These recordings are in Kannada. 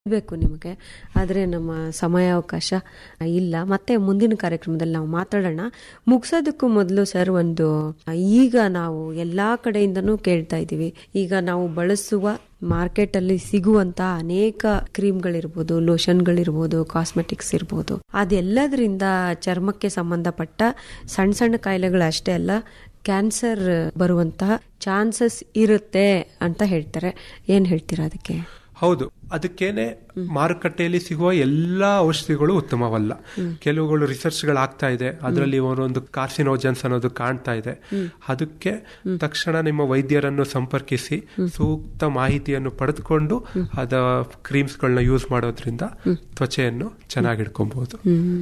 ಬೇಕು ನಿಮಗೆ ಆದರೆ ನಮ್ಮ ಸಮಯಾವಕಾಶ ಇಲ್ಲ ಮತ್ತೆ ಮುಂದಿನ ಕಾರ್ಯಕ್ರಮದಲ್ಲಿ ನಾವು ಮಾತಾಡೋಣ ಮುಗಿಸೋದಕ್ಕೂ ಮೊದಲು ಸರ್ ಒಂದು ಈಗ ನಾವು ಎಲ್ಲಾ ಕಡೆಯಿಂದನೂ ಕೇಳ್ತಾ ಇದ್ದೀವಿ ಈಗ ನಾವು ಬಳಸುವ ಮಾರ್ಕೆಟ್ ಅಲ್ಲಿ ಸಿಗುವಂತ ಅನೇಕ ಕ್ರೀಮ್ಗಳಿರ್ಬೋದು ಲೋಷನ್ಗಳಿರ್ಬೋದು ಕಾಸ್ಮೆಟಿಕ್ಸ್ ಇರ್ಬೋದು ಅದೆಲ್ಲದರಿಂದ ಚರ್ಮಕ್ಕೆ ಸಂಬಂಧಪಟ್ಟ ಸಣ್ಣ ಸಣ್ಣ ಕಾಯಿಲೆಗಳು ಅಷ್ಟೇ ಅಲ್ಲ ಕ್ಯಾನ್ಸರ್ ಬರುವಂತಹ ಚಾನ್ಸಸ್ ಇರುತ್ತೆ ಅಂತ ಹೇಳ್ತಾರೆ ಏನ್ ಹೇಳ್ತೀರಾ ಅದಕ್ಕೆ ಹೌದು ಅದಕ್ಕೇನೆ ಮಾರುಕಟ್ಟೆಯಲ್ಲಿ ಸಿಗುವ ಎಲ್ಲಾ ಔಷಧಿಗಳು ಉತ್ತಮವಲ್ಲ ಕೆಲವುಗಳು ರಿಸರ್ಚ್ಗಳು ಆಗ್ತಾ ಇದೆ ಅದರಲ್ಲಿ ಒಂದು ಕಾರ್ಸಿನೋಜನ್ಸ್ ಅನ್ನೋದು ಕಾಣ್ತಾ ಇದೆ ಅದಕ್ಕೆ ತಕ್ಷಣ ನಿಮ್ಮ ವೈದ್ಯರನ್ನು ಸಂಪರ್ಕಿಸಿ ಸೂಕ್ತ ಮಾಹಿತಿಯನ್ನು ಪಡೆದುಕೊಂಡು ಅದ ಕ್ರೀಮ್ಸ್ಗಳನ್ನ ಯೂಸ್ ಮಾಡೋದ್ರಿಂದ ತ್ವಚೆಯನ್ನು ಚೆನ್ನಾಗಿ ಇಟ್ಕೊಬಹುದು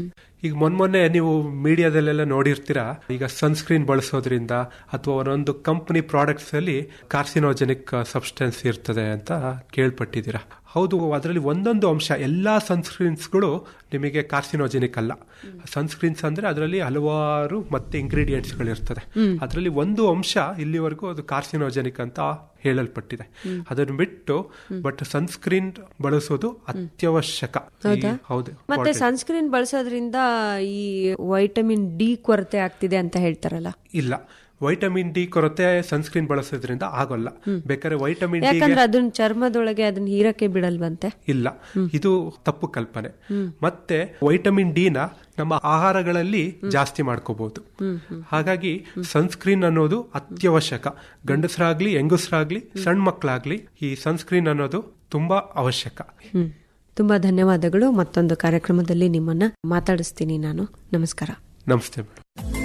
ಈಗ ಮೊನ್ನೆ ನೀವು ಮೀಡಿಯಾದಲ್ಲೆಲ್ಲ ನೋಡಿರ್ತೀರಾ ಈಗ ಸನ್ಸ್ಕ್ರೀನ್ ಬಳಸೋದ್ರಿಂದ ಅಥವಾ ಒಂದೊಂದು ಕಂಪನಿ ಪ್ರಾಡಕ್ಟ್ಸ್ ಅಲ್ಲಿ ಕಾರ್ಸಿನೋಜೆನಿಕ್ ಸಬ್ಸ್ಟೆನ್ಸ್ ಇರ್ತದೆ ಅಂತ ಕೇಳ್ಪಟ್ಟಿದ್ದೀರಾ ಹೌದು ಅದರಲ್ಲಿ ಒಂದೊಂದು ಅಂಶ ಎಲ್ಲಾ ಸನ್ಸ್ಕ್ರೀನ್ಸ್ಗಳು ನಿಮಗೆ ಕಾರ್ಸಿನೋಜೆನಿಕ್ ಅಲ್ಲ ಸನ್ಸ್ಕ್ರೀನ್ಸ್ ಅಂದ್ರೆ ಅದರಲ್ಲಿ ಹಲವಾರು ಮತ್ತೆ ಇಂಗ್ರೀಡಿಯೆಂಟ್ಸ್ ಗಳಿರ್ತದೆ ಅದರಲ್ಲಿ ಒಂದು ಅಂಶ ಇಲ್ಲಿವರೆಗೂ ಅದು ಕಾರ್ಸಿನೋಜೆನಿಕ್ ಅಂತ ಹೇಳಲ್ಪಟ್ಟಿದೆ ಅದನ್ನು ಬಿಟ್ಟು ಬಟ್ ಸನ್ಸ್ಕ್ರೀನ್ ಬಳಸೋದು ಅತ್ಯವಶ್ಯಕ ಈ- ಹೌದು ಮತ್ತೆ ಸನ್ಸ್ಕ್ರೀನ್ ಬಳಸೋದ್ರಿಂದ ಈ ವೈಟಮಿನ್ ಡಿ ಕೊರತೆ ಆಗ್ತಿದೆ ಅಂತ ಹೇಳ್ತಾರಲ್ಲ ಇಲ್ಲ ವೈಟಮಿನ್ ಡಿ ಕೊರತೆ ಸನ್ಸ್ಕ್ರೀನ್ ಬಳಸೋದ್ರಿಂದ ಆಗೋಲ್ಲ ಬೇಕಾದ್ರೆ ವೈಟಮಿನ್ ಡಿ ಯಾಕಂದ್ರೆ ಅದನ್ನ ಚರ್ಮದೊಳಗೆ ಅದನ್ನ ಹೀರಕ್ಕೆ ಬಿಡಲ್ವಂತೆ ಇಲ್ಲ ಇದು ತಪ್ಪು ಕಲ್ಪನೆ ಮತ್ತೆ ವೈಟಮಿನ್ ಡಿ ನ ನಮ್ಮ ಆಹಾರಗಳಲ್ಲಿ ಜಾಸ್ತಿ ಮಾಡ್ಕೋಬಹುದು ಹಾಗಾಗಿ ಸನ್ಸ್ಕ್ರೀನ್ ಅನ್ನೋದು ಅತ್ಯವಶ್ಯಕ ಗಂಡಸರಾಗ್ಲಿ ಹೆಂಗಸರಾಗ್ಲಿ ಸಣ್ಣ ಮಕ್ಕಳಾಗ್ಲಿ ಈ ಸನ್ಸ್ಕ್ರೀನ್ ಅನ್ನೋದು ತುಂಬಾ ಅವಶ್ಯಕ ಹ್ಮ್ ತುಂಬಾ ಧನ್ಯವಾದಗಳು ಮತ್ತೊಂದು ಕಾರ್ಯಕ್ರಮದಲ್ಲಿ ನಿಮ್ಮನ್ನ ಮಾತಾಡಿಸ್ತೀನಿ ನಾನು ನಮಸ್ಕಾರ ನಮಸ್ತೆ ಮೇಡಮ್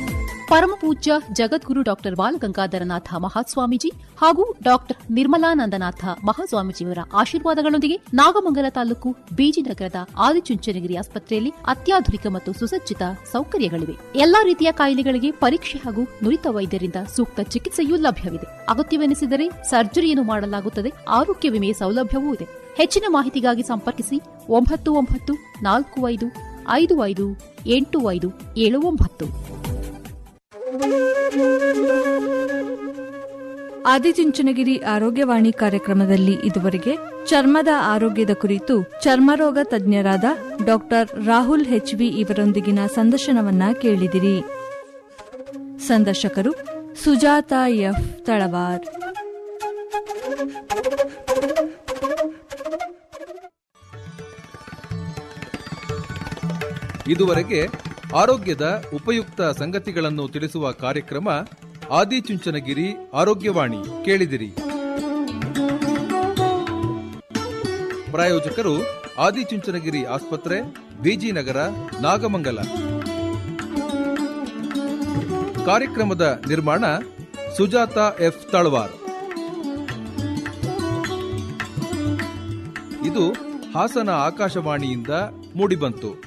ಪರಮಪೂಜ್ಯ ಜಗದ್ಗುರು ಡಾಕ್ಟರ್ ಬಾಲಗಂಗಾಧರನಾಥ ಮಹಾಸ್ವಾಮೀಜಿ ಹಾಗೂ ಡಾಕ್ಟರ್ ನಿರ್ಮಲಾನಂದನಾಥ ಮಹಾಸ್ವಾಮೀಜಿಯವರ ಆಶೀರ್ವಾದಗಳೊಂದಿಗೆ ನಾಗಮಂಗಲ ತಾಲೂಕು ಬೀಜಿನಗರದ ಆದಿಚುಂಚನಗಿರಿ ಆಸ್ಪತ್ರೆಯಲ್ಲಿ ಅತ್ಯಾಧುನಿಕ ಮತ್ತು ಸುಸಜ್ಜಿತ ಸೌಕರ್ಯಗಳಿವೆ ಎಲ್ಲಾ ರೀತಿಯ ಕಾಯಿಲೆಗಳಿಗೆ ಪರೀಕ್ಷೆ ಹಾಗೂ ನುರಿತ ವೈದ್ಯರಿಂದ ಸೂಕ್ತ ಚಿಕಿತ್ಸೆಯೂ ಲಭ್ಯವಿದೆ ಅಗತ್ಯವೆನಿಸಿದರೆ ಸರ್ಜರಿಯನ್ನು ಮಾಡಲಾಗುತ್ತದೆ ಆರೋಗ್ಯ ವಿಮೆ ಸೌಲಭ್ಯವೂ ಇದೆ ಹೆಚ್ಚಿನ ಮಾಹಿತಿಗಾಗಿ ಸಂಪರ್ಕಿಸಿ ಒಂಬತ್ತು ಒಂಬತ್ತು ನಾಲ್ಕು ಐದು ಐದು ಐದು ಎಂಟು ಐದು ಏಳು ಒಂಬತ್ತು ಆದಿಚುಂಚನಗಿರಿ ಆರೋಗ್ಯವಾಣಿ ಕಾರ್ಯಕ್ರಮದಲ್ಲಿ ಇದುವರೆಗೆ ಚರ್ಮದ ಆರೋಗ್ಯದ ಕುರಿತು ಚರ್ಮರೋಗ ತಜ್ಞರಾದ ಡಾಕ್ಟರ್ ರಾಹುಲ್ ಹೆಚ್ವಿ ಇವರೊಂದಿಗಿನ ಸಂದರ್ಶನವನ್ನ ಕೇಳಿದಿರಿ ಸಂದರ್ಶಕರು ಸುಜಾತ ಎಫ್ ತಳವಾರ್ ಇದುವರೆಗೆ ಆರೋಗ್ಯದ ಉಪಯುಕ್ತ ಸಂಗತಿಗಳನ್ನು ತಿಳಿಸುವ ಕಾರ್ಯಕ್ರಮ ಆದಿಚುಂಚನಗಿರಿ ಆರೋಗ್ಯವಾಣಿ ಕೇಳಿದಿರಿ ಪ್ರಾಯೋಜಕರು ಆದಿಚುಂಚನಗಿರಿ ಆಸ್ಪತ್ರೆ ಬಿಜಿನಗರ ನಾಗಮಂಗಲ ಕಾರ್ಯಕ್ರಮದ ನಿರ್ಮಾಣ ಸುಜಾತ ಎಫ್ ತಳವಾರ್ ಇದು ಹಾಸನ ಆಕಾಶವಾಣಿಯಿಂದ ಮೂಡಿಬಂತು